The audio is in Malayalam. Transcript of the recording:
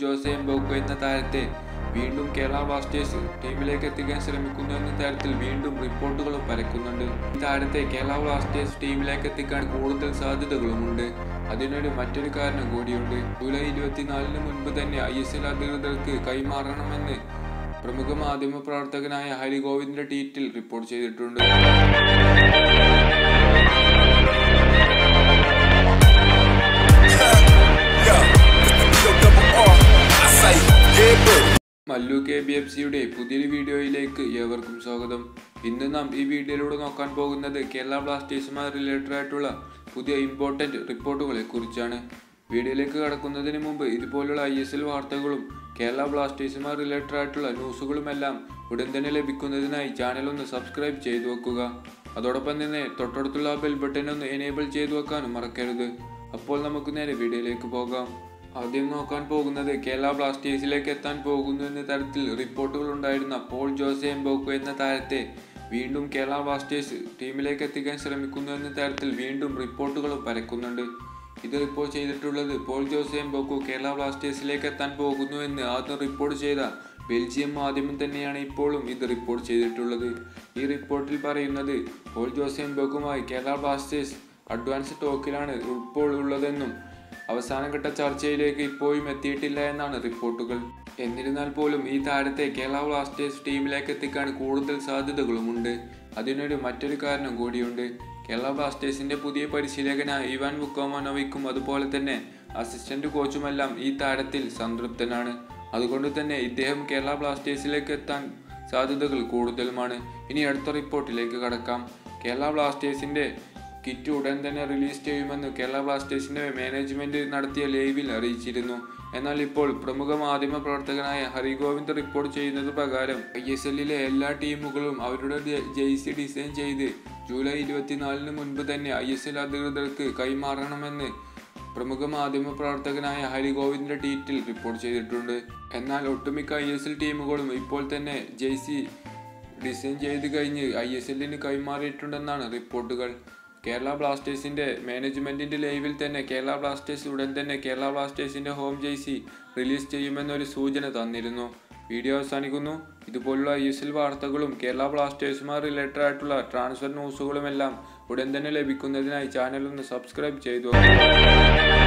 ജോസെ എംബോക്കോ എന്ന താരത്തെ വീണ്ടും കേരള ബ്ലാസ്റ്റേഴ്സ് ടീമിലേക്ക് എത്തിക്കാൻ ശ്രമിക്കുന്നു എന്ന തരത്തിൽ വീണ്ടും റിപ്പോർട്ടുകളും പരക്കുന്നുണ്ട് ഈ താരത്തെ കേരള ബ്ലാസ്റ്റേഴ്സ് ടീമിലേക്ക് എത്തിക്കാൻ കൂടുതൽ സാധ്യതകളുമുണ്ട് അതിനൊരു മറ്റൊരു കാരണം കൂടിയുണ്ട് ജൂലൈ ഇരുപത്തിനാലിന് മുൻപ് തന്നെ ഐ എസ് എൽ അധികൃതർക്ക് കൈമാറണമെന്ന് പ്രമുഖ മാധ്യമ പ്രവർത്തകനായ ഹരിഗോവിന്ദന്റെ ട്വീറ്റിൽ റിപ്പോർട്ട് ചെയ്തിട്ടുണ്ട് മല്ലു കെ ബി എഫ് സിയുടെ പുതിയൊരു വീഡിയോയിലേക്ക് ഏവർക്കും സ്വാഗതം ഇന്ന് നാം ഈ വീഡിയോയിലൂടെ നോക്കാൻ പോകുന്നത് കേരള ബ്ലാസ്റ്റേഴ്സുമായി റിലേറ്റഡ് ആയിട്ടുള്ള പുതിയ ഇമ്പോർട്ടൻറ്റ് റിപ്പോർട്ടുകളെ കുറിച്ചാണ് വീഡിയോയിലേക്ക് കടക്കുന്നതിന് മുമ്പ് ഇതുപോലുള്ള ഐ എസ് എൽ വാർത്തകളും കേരള ബ്ലാസ്റ്റേഴ്സുമായി റിലേറ്റഡ് ആയിട്ടുള്ള ന്യൂസുകളുമെല്ലാം ഉടൻ തന്നെ ലഭിക്കുന്നതിനായി ചാനൽ ഒന്ന് സബ്സ്ക്രൈബ് ചെയ്തു വെക്കുക അതോടൊപ്പം തന്നെ തൊട്ടടുത്തുള്ള ബെൽ ബട്ടൺ ഒന്ന് എനേബിൾ ചെയ്തു വെക്കാനും മറക്കരുത് അപ്പോൾ നമുക്ക് നേരെ വീഡിയോയിലേക്ക് പോകാം ആദ്യം നോക്കാൻ പോകുന്നത് കേരള ബ്ലാസ്റ്റേഴ്സിലേക്ക് എത്താൻ പോകുന്നു എന്ന തരത്തിൽ റിപ്പോർട്ടുകൾ ഉണ്ടായിരുന്ന പോൾ ജോസെ എംബോക്കോ എന്ന താരത്തെ വീണ്ടും കേരള ബ്ലാസ്റ്റേഴ്സ് ടീമിലേക്ക് എത്തിക്കാൻ ശ്രമിക്കുന്നു എന്ന തരത്തിൽ വീണ്ടും റിപ്പോർട്ടുകൾ പരക്കുന്നുണ്ട് ഇത് റിപ്പോർട്ട് ചെയ്തിട്ടുള്ളത് പോൾ ജോസെ എംബോക്കോ കേരള ബ്ലാസ്റ്റേഴ്സിലേക്ക് എത്താൻ പോകുന്നു എന്ന് ആദ്യം റിപ്പോർട്ട് ചെയ്ത ബെൽജിയം മാധ്യമം തന്നെയാണ് ഇപ്പോഴും ഇത് റിപ്പോർട്ട് ചെയ്തിട്ടുള്ളത് ഈ റിപ്പോർട്ടിൽ പറയുന്നത് പോൾ ജോസെ എംബോക്കുമായി കേരള ബ്ലാസ്റ്റേഴ്സ് അഡ്വാൻസ് ടോക്കിലാണ് ഇപ്പോൾ ഉള്ളതെന്നും അവസാനഘട്ട ചർച്ചയിലേക്ക് ഇപ്പോഴും എത്തിയിട്ടില്ല എന്നാണ് റിപ്പോർട്ടുകൾ എന്നിരുന്നാൽ പോലും ഈ താരത്തെ കേരള ബ്ലാസ്റ്റേഴ്സ് ടീമിലേക്ക് എത്തിക്കാൻ കൂടുതൽ സാധ്യതകളുമുണ്ട് അതിനൊരു മറ്റൊരു കാരണം കൂടിയുണ്ട് കേരള ബ്ലാസ്റ്റേഴ്സിന്റെ പുതിയ പരിശീലകനായ ഇവാൻ വുക്കോമനോവിക്കും അതുപോലെ തന്നെ അസിസ്റ്റന്റ് കോച്ചുമെല്ലാം ഈ താരത്തിൽ സംതൃപ്തനാണ് അതുകൊണ്ട് തന്നെ ഇദ്ദേഹം കേരള ബ്ലാസ്റ്റേഴ്സിലേക്ക് എത്താൻ സാധ്യതകൾ കൂടുതലുമാണ് ഇനി അടുത്ത റിപ്പോർട്ടിലേക്ക് കടക്കാം കേരള ബ്ലാസ്റ്റേഴ്സിന്റെ കിറ്റ് ഉടൻ തന്നെ റിലീസ് ചെയ്യുമെന്ന് കേരള ബ്ലാസ്റ്റേഴ്സിന്റെ മാനേജ്മെന്റ് നടത്തിയ ലൈവിൽ അറിയിച്ചിരുന്നു എന്നാൽ ഇപ്പോൾ പ്രമുഖ മാധ്യമ പ്രവർത്തകനായ ഹരിഗോവിന്ദ് റിപ്പോർട്ട് ചെയ്യുന്നത് പ്രകാരം ഐ എസ് എല്ലിലെ എല്ലാ ടീമുകളും അവരുടെ ജെയ്സി ഡിസൈൻ ചെയ്ത് ജൂലൈ ഇരുപത്തിനാലിന് മുൻപ് തന്നെ ഐ എസ് എൽ അധികൃതർക്ക് കൈമാറണമെന്ന് പ്രമുഖ മാധ്യമ പ്രവർത്തകനായ ഹരിഗോവിന്ദിന്റെ ട്വീറ്റിൽ റിപ്പോർട്ട് ചെയ്തിട്ടുണ്ട് എന്നാൽ ഒട്ടുമിക്ക ഐ എസ് എൽ ടീമുകളും ഇപ്പോൾ തന്നെ ജെയ്സി ഡിസൈൻ ചെയ്ത് കഴിഞ്ഞ് ഐ എസ് എല്ലിന് കൈമാറിയിട്ടുണ്ടെന്നാണ് റിപ്പോർട്ടുകൾ കേരള ബ്ലാസ്റ്റേഴ്സിന്റെ മാനേജ്മെന്റിന്റെ ലൈവിൽ തന്നെ കേരള ബ്ലാസ്റ്റേഴ്സ് ഉടൻ തന്നെ കേരള ബ്ലാസ്റ്റേഴ്സിന്റെ ഹോം ജേഴ്സി റിലീസ് ചെയ്യുമെന്നൊരു സൂചന തന്നിരുന്നു വീഡിയോ അവസാനിക്കുന്നു ഇതുപോലുള്ള ഐ എസ് എൽ വാർത്തകളും കേരള ബ്ലാസ്റ്റേഴ്സുമായി റിലേറ്റഡ് ആയിട്ടുള്ള ട്രാൻസ്ഫർ ന്യൂസുകളുമെല്ലാം ഉടൻ തന്നെ ലഭിക്കുന്നതിനായി ചാനൽ ഒന്ന് സബ്സ്ക്രൈബ് ചെയ്തു